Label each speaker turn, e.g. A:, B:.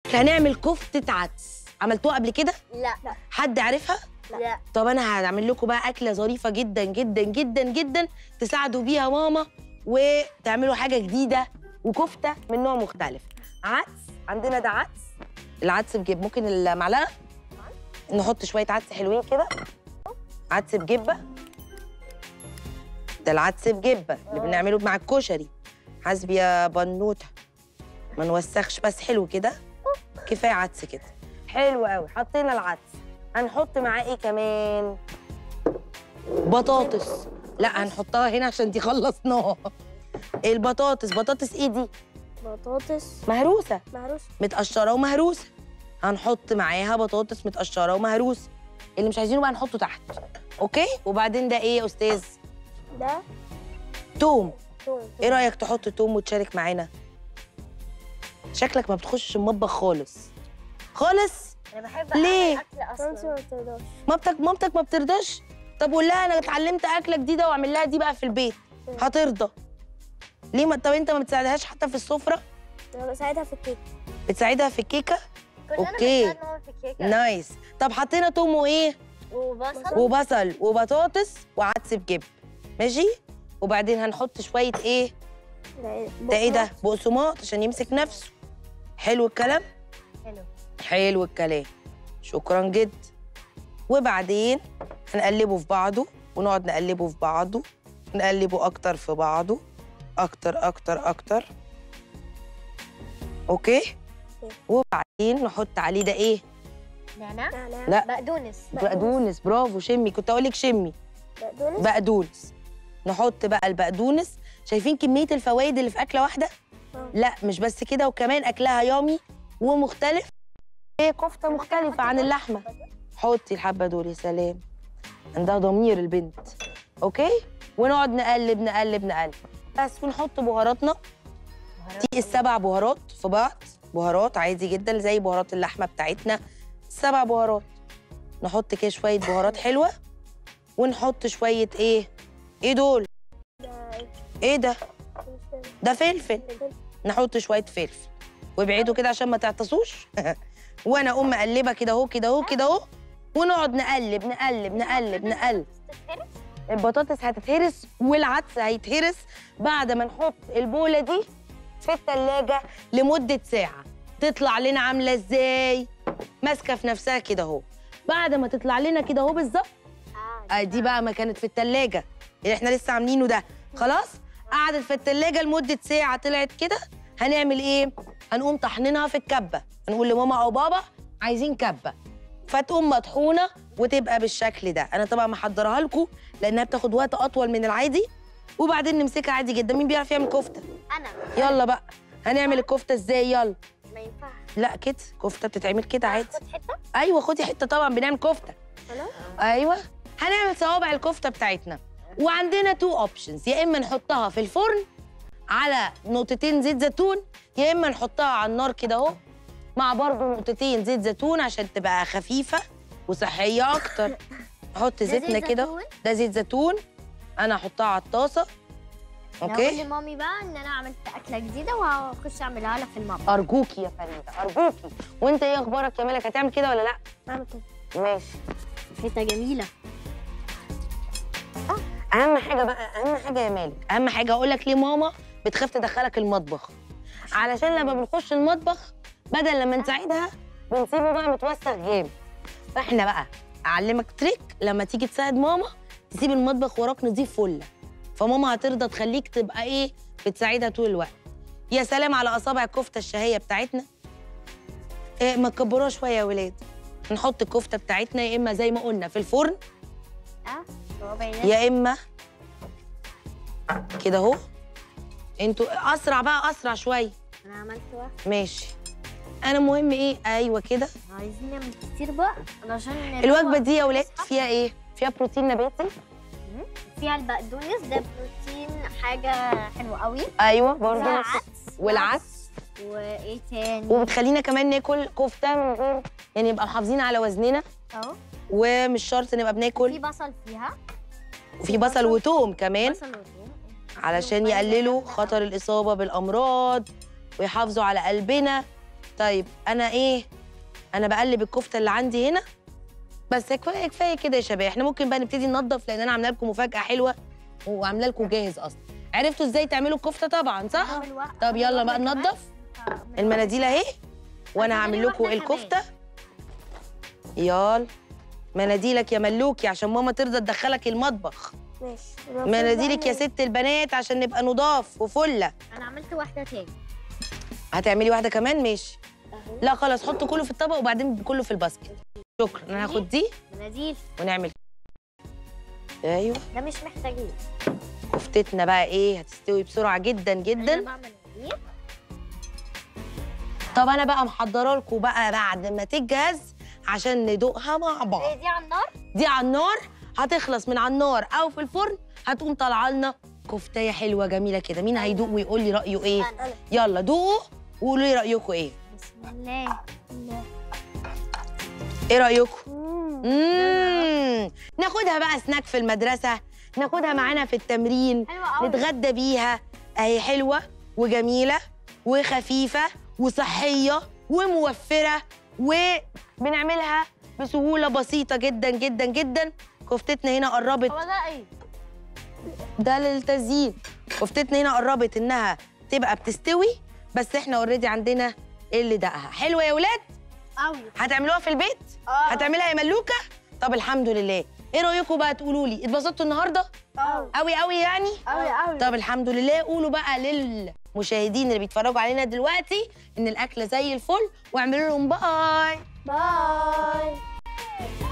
A: هنعمل كفته عدس عملتوها قبل كده
B: لا
A: حد عارفها
B: لا
A: طب انا هعمل لكم بقى اكله ظريفه جدا جدا جدا جدا تساعدوا بيها ماما وتعملوا حاجه جديده وكفته من نوع مختلف عدس عندنا ده عدس العدس بجيب ممكن المعلقه نحط شويه عدس حلوين كده عدس بجبه ده العدس بجبه اللي بنعمله مع الكشري حسبي يا بنوته ما نوسخش بس حلو كده كفايه عدس كده حلو قوي حطينا العدس هنحط معاه ايه كمان بطاطس لا هنحطها هنا عشان دي خلصناها البطاطس بطاطس ايه دي
B: بطاطس
A: مهروسه
B: مهروس
A: متقشره ومهروسه هنحط معاها بطاطس متقشره ومهروسه اللي مش عايزينه بقى نحطه تحت اوكي وبعدين ده ايه يا استاذ
B: ده
A: توم
B: توم
A: ايه رايك تحط توم وتشارك معانا شكلك ما بتخشش المطبخ خالص خالص
B: انا بحب
A: ليه؟
B: اعمل اكل اصلا ما تقدرش
A: مامتك مامتك ما بترضاش طب قول لها انا اتعلمت اكله جديده واعمل لها دي بقى في البيت هترضى ليه ما طب انت ما بتساعدهاش حتى في السفره
B: انا بساعدها في الكيك
A: بتساعدها في الكيكه
B: كلنا
A: أوكي.
B: بنساعد ماما في الكيكه
A: نايس طب حطينا توم وايه
B: وبصل
A: وبصل وبطاطس وعدس بجب ماشي وبعدين هنحط شويه ايه ده ايه ده بقسماط عشان يمسك نفسه حلو الكلام
B: حلو
A: حلو الكلام شكرا جدا وبعدين هنقلبه في بعضه ونقعد نقلبه في بعضه نقلبه اكتر في بعضه اكتر اكتر اكتر اوكي وبعدين نحط عليه ده ايه
B: نعناع
A: لا.
B: لا بقدونس
A: بقدونس برافو شمي كنت اقول لك شمي
B: بقدونس
A: بقدونس نحط بقى البقدونس شايفين كميه الفوائد اللي في اكله واحده
B: آه.
A: لا مش بس كده وكمان اكلها يامي ومختلف ايه كفته مختلفه عن اللحمه حطي الحبه دول يا سلام عندها ضمير البنت اوكي ونقعد نقلب نقلب نقلب بس ونحط بهاراتنا دي السبع بهارات في بعض بهارات عادي جدا زي بهارات اللحمه بتاعتنا سبع بهارات نحط كده شويه بهارات حلوه ونحط شويه ايه ايه دول ايه ده ده فلفل نحط شويه فلفل وابعدوا كده عشان ما تعطسوش وانا اقوم مقلبه كده اهو كده اهو كده اهو ونقعد نقلب نقلب نقلب نقلب البطاطس هتتهرس والعدس هيتهرس بعد ما نحط البوله دي في التلاجة لمدة ساعة تطلع لنا عاملة ازاي؟ ماسكة في نفسها كده اهو بعد ما تطلع لنا كده اهو بالظبط آه دي بقى ما كانت في التلاجة اللي احنا لسه عاملينه ده خلاص؟ قعدت في التلاجة لمدة ساعة طلعت كده هنعمل ايه؟ هنقوم طحنينها في الكبة هنقول لماما او بابا عايزين كبة فتقوم مطحونة وتبقى بالشكل ده انا طبعا محضرها لكم لانها بتاخد وقت اطول من العادي وبعدين نمسكها عادي جدا مين بيعرف يعمل كفته
B: انا
A: يلا بقى هنعمل الكفته ازاي يلا
B: ما ينفعش
A: لا كده كفته بتتعمل كده عادي
B: خد حته
A: ايوه خدي حته طبعا بنعمل كفته
B: خلاص
A: ايوه هنعمل صوابع الكفته بتاعتنا وعندنا تو اوبشنز يا اما نحطها في الفرن على نقطتين زيت زيتون يا اما نحطها على النار كده اهو مع برضه نقطتين زيت زيتون عشان تبقى خفيفه وصحيه اكتر نحط
B: زيت
A: زيتنا كده
B: زيتون؟
A: ده زيت زيتون انا هحطها على الطاسه
B: انا هقول
A: اوكي
B: لمامي بقى ان انا عملت اكله جديده وهخش اعملها لها في المطبخ
A: ارجوكي يا فريده ارجوكي وانت ايه اخبارك يا مالك هتعمل كده ولا لا
B: اعمل كده
A: ماشي
B: حته جميله
A: اهم حاجه بقى اهم حاجه يا مالك اهم حاجه اقول لك ليه ماما بتخاف تدخلك المطبخ علشان لما بنخش المطبخ بدل لما نساعدها بنسيبه بقى متوسخ جامد فاحنا بقى اعلمك تريك لما تيجي تساعد ماما تسيب المطبخ وراك نضيف فله فماما هترضى تخليك تبقى ايه بتساعدها طول الوقت يا سلام على اصابع الكفته الشهيه بتاعتنا إيه ما تكبروها شويه يا ولاد نحط الكفته بتاعتنا يا اما زي ما قلنا في الفرن
B: اه ربع
A: يا اما كده اهو انتوا اسرع بقى اسرع شويه
B: انا عملت واحد
A: ماشي انا مهم ايه ايوه كده
B: عايزين نعمل كتير بقى علشان
A: الوجبه دي يا ولاد فيها ايه فيها بروتين نباتي
B: فيها البقدونس ده بروتين حاجه حلوه قوي
A: ايوه برضه
B: فيها
A: نفس-
B: عدس
A: والعدس
B: وايه تاني
A: وبتخلينا كمان ناكل كفته من غير يعني نبقى محافظين على وزننا
B: اهو
A: ومش شرط نبقى
B: في
A: بناكل
B: بصل فيها
A: وفي بصل وتوم كمان
B: بصل وثوم
A: علشان يقللوا خطر الإصابة بالأمراض ويحافظوا على قلبنا طيب انا ايه انا بقلب الكفته اللي عندي هنا بس كفايه كفايه كده يا شباب احنا ممكن بقى نبتدي ننضف لان انا عامله لكم مفاجاه حلوه وعامله لكم جاهز اصلا عرفتوا ازاي تعملوا الكفته طبعا صح طب يلا بقى ننضف المناديل اهي وانا
B: هتعملي
A: هعمل لكم
B: واحدة
A: الكفته يلا مناديلك يا ملوكي عشان ماما ترضى تدخلك المطبخ
B: ماشي
A: مناديلك يا ست البنات عشان نبقى نضاف وفله
B: انا عملت واحده تاني
A: هتعملي واحده كمان ماشي
B: اهو
A: لا خلاص حطوا كله في الطبق وبعدين كله في الباسكت شكرا انا هاخد دي
B: مناديل
A: ونعمل ايوه
B: ده مش محتاجين
A: كفتتنا بقى ايه هتستوي بسرعه جدا
B: انا
A: جدا
B: بعمل مناديل
A: طب انا بقى محضره لكم بقى بعد ما تجهز عشان ندوقها مع بعض
B: هي دي على النار
A: دي على النار هتخلص من على النار او في الفرن هتقوم طالعه لنا كفتايه حلوه جميله كده مين هيدوق ويقول لي رايه ايه
B: انا
A: يلا دوقوا وقولوا لي رايكم ايه
B: بسم الله الله
A: ايه رايكم امم ناخدها بقى سناك في المدرسه ناخدها معانا في التمرين
B: حلوه قوي
A: نتغدى بيها اهي حلوه وجميله وخفيفه وصحيه وموفره وبنعملها بسهوله بسيطه جدا جدا جدا كفتتنا هنا قربت
B: هو ده ايه
A: ده للتزيين كفتتنا هنا قربت انها تبقى بتستوي بس احنا اوريدي عندنا اللي دقها حلوه يا ولاد
B: قوي
A: هتعملوها في البيت
B: اه
A: هتعملها يا ملوكه طب الحمد لله ايه رايكم بقى تقولوا لي اتبسطتوا النهارده
B: قوي
A: قوي قوي يعني
B: قوي قوي
A: طب الحمد لله قولوا بقى للمشاهدين اللي بيتفرجوا علينا دلوقتي ان الاكله زي الفل واعملوا لهم باي
B: باي